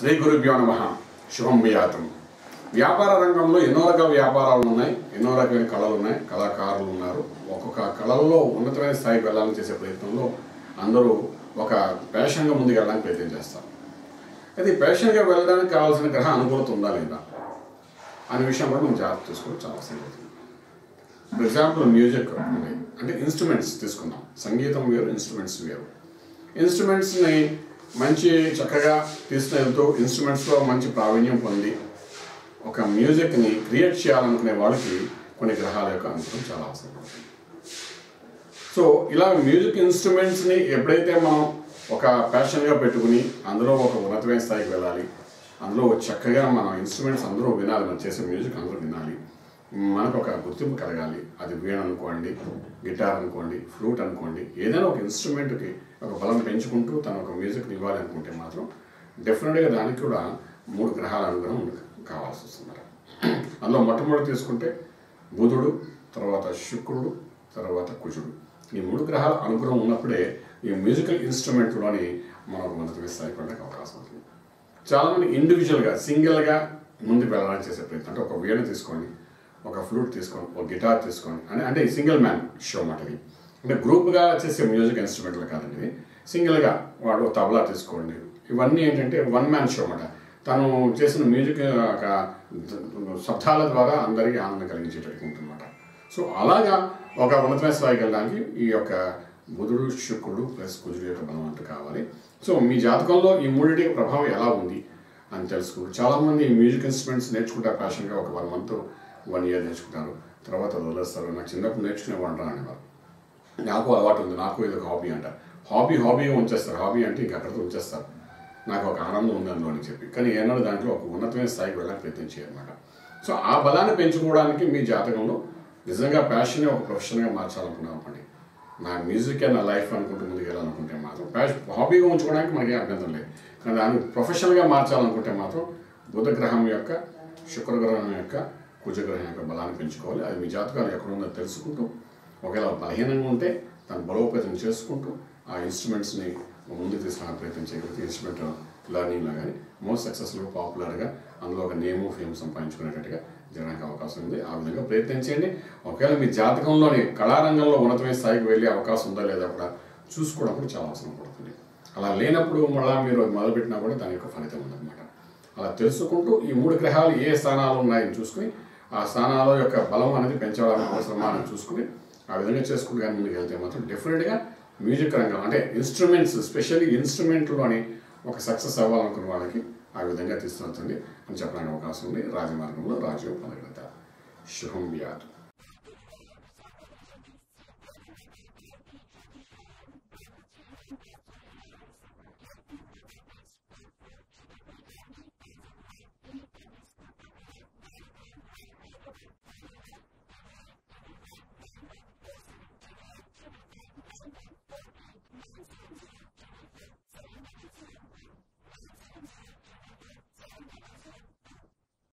శ్రీ గురుభ్యో నమ శుభం వ్యాతం వ్యాపార రంగంలో ఎన్నో రకాల వ్యాపారాలు ఉన్నాయి ఎన్నో రకమైన కళలు ఉన్నాయి కళాకారులు ఉన్నారు ఒక్కొక్క కళల్లో ఉన్నతమైన స్థాయికి వెళ్ళాలని చేసే ప్రయత్నంలో అందరూ ఒక ప్యాషన్గా ముందుకు వెళ్ళడానికి ప్రయత్నం చేస్తారు అయితే ఈ ప్యాషన్గా వెళ్ళడానికి కావాల్సిన గ్రహ అనుకూలత ఉందా లేదా అనే విషయం కూడా మనం జాగ్రత్త తీసుకోవడం చాలా అవసరం అవుతుంది ఫర్ ఎగ్జాంపుల్ మ్యూజిక్ ఉంది అంటే ఇన్స్ట్రుమెంట్స్ తీసుకుందాం సంగీతం వేరు ఇన్స్ట్రుమెంట్స్ వేరు ఇన్స్ట్రుమెంట్స్ని మంచి చక్కగా తీసుకెళ్తూ ఇన్స్ట్రుమెంట్స్లో మంచి ప్రావీణ్యం పొంది ఒక మ్యూజిక్ని క్రియేట్ చేయాలనుకునే వాళ్ళకి కొన్ని గ్రహాల యొక్క అనుకూలం చాలా అవసరం పడుతుంది సో ఇలా మ్యూజిక్ ఇన్స్ట్రుమెంట్స్ని ఎప్పుడైతే మనం ఒక ప్యాషన్గా పెట్టుకుని అందులో ఒక ఉన్నతమైన స్థాయికి వెళ్ళాలి అందులో చక్కగా మన ఇన్స్ట్రుమెంట్స్ అందరూ వినాలి మనం చేసే మ్యూజిక్ అందరూ వినాలి మనకు ఒక గుర్తింపు కలగాలి అది వీణ అనుకోండి గిటార్ అనుకోండి ఫ్లూట్ అనుకోండి ఏదైనా ఒక ఇన్స్ట్రుమెంట్కి ఒక బలం పెంచుకుంటూ తన ఒక మ్యూజిక్ని ఇవ్వాలి అనుకుంటే మాత్రం డెఫినెట్గా దానికి కూడా మూడు గ్రహాల అనుగ్రహం కావాల్సి వస్తుంది అందులో మొట్టమొదటి తీసుకుంటే బుధుడు తర్వాత శుక్రుడు తర్వాత కుజుడు ఈ మూడు గ్రహాల అనుగ్రహం ఉన్నప్పుడే ఈ మ్యూజికల్ ఇన్స్ట్రుమెంట్లోని మనకు మొదటి స్థాయి పడడానికి అవకాశం ఉంటుంది చాలామంది ఇండివిజువల్గా సింగిల్గా ముందుకు వెళ్ళడానికి చేసే ప్రయత్నం అంటే ఒక వీణ తీసుకోండి ఒక ఫ్లూట్ తీసుకోండి ఒక గిటార్ తీసుకోండి అంటే అంటే సింగిల్ మ్యాన్ షో మాట ఇది అంటే గ్రూప్గా చేసే మ్యూజిక్ ఇన్స్ట్రుమెంట్లు కాదండి ఇది సింగిల్గా వాడు తబలా తీసుకోండి ఇవన్నీ ఏంటంటే వన్ మ్యాన్ షో మాట తను చేసిన మ్యూజిక్ ఒక శబ్దాల ద్వారా అందరికీ ఆనందం కలిగించేటట్టు ఉంటుందన్నమాట సో అలాగా ఒక ఉన్నతమైన స్థాయికి వెళ్ళడానికి ఈ యొక్క బుధుడు శుక్రుడు ప్లస్ కుజుడు యొక్క బలం అంతా కావాలి సో మీ జాతకంలో ఈ మూడింటి ప్రభావం ఎలా ఉంది అని తెలుసుకుంటూ చాలామంది ఈ మ్యూజిక్ ఇన్స్ట్రుమెంట్స్ నేర్చుకుంటారు ప్యాషన్గా ఒక వన్ మంత్ వన్ ఇయర్ నేర్చుకుంటారు తర్వాత వదిలేస్తారు నాకు చిన్నప్పుడు నేర్చుకునేవాడు అనేవారు నాకు అలవాటు ఉంది నాకు ఇది ఒక హాబీ అంటారు హాబీ హాబీగా ఉంచేస్తారు హాబీ అంటే ఇంకా అక్కడితో ఉంచేస్తారు నాకు ఒక ఆనందం ఉంది అందులో అని చెప్పి కానీ ఏనాడు దాంట్లో ఒక ఉన్నతమైన స్థాయికి వెళ్ళడానికి ప్రయత్నం చేయాలన్నమాట సో ఆ బలాన్ని పెంచుకోవడానికి మీ జాతకంలో నిజంగా ప్యాషన్ని ఒక ప్రొఫెషన్గా మార్చాలనుకున్నాం అనుకోండి నా మ్యూజిక్ నా లైఫ్ అనుకుంటూ ముందుకు వెళ్ళాలనుకుంటే మాత్రం ప్యాషన్ హాబీగా ఉంచుకోవడానికి మనకి అభ్యంతరం లేదు కానీ దాన్ని ప్రొఫెషనల్గా మార్చాలనుకుంటే మాత్రం బుధ గ్రహం యొక్క శుక్రగ్రహం యొక్క కుజగ్రహం యొక్క బలాన్ని పెంచుకోవాలి అది మీ జాతకాలు ఎక్కడుందో తెలుసుకుంటూ ఒకవేళ బలహీనంగా ఉంటే దాన్ని బలోపేతం చేసుకుంటూ ఆ ఇన్స్ట్రుమెంట్స్ని ముందుకు తీసుకునే ప్రయత్నం చేయగలిగితే ఇన్స్ట్రుమెంట్ లెర్నింగ్లో కానీ మోస్ట్ సక్సెస్ఫుల్గా పాపులర్గా అందులో ఒక నేము ఫేమ్ సంపాదించుకునేటట్టుగా జరగడానికి అవకాశం ఉంది ఆ విధంగా ప్రయత్నించండి ఒకవేళ మీ జాతకంలోని కళారంగంలో ఉన్నతమైన స్థాయికి వెళ్ళే అవకాశం ఉందా లేదా కూడా చూసుకోవడం కూడా చాలా అవసరం పడుతుంది అలా లేనప్పుడు మళ్ళీ మీరు అది మొదలుపెట్టినా కూడా దాని యొక్క ఫలితం ఉందన్నమాట అలా తెలుసుకుంటూ ఈ మూడు గ్రహాలు ఏ స్థానాలు ఉన్నాయని చూసుకుని ఆ స్థానాల యొక్క బలం అనేది పెంచడానికి అవసరమా అని చూసుకుని ఆ విధంగా చేసుకుంటూ కానీ ముందుకు వెళ్తే మాత్రం డెఫినెట్గా మ్యూజిక్ రంగం అంటే ఇన్స్ట్రుమెంట్స్ స్పెషల్లీ ఇన్స్ట్రుమెంట్లోని ఒక సక్సెస్ అవ్వాలనుకున్న వాళ్ళకి ఆ విధంగా తీసుకువచ్చండి అని చెప్పడానికి అవకాశం ఉంది రాజమార్గంలో రాజయోగ పొందగలుగుతారు శుభం వ్యాధు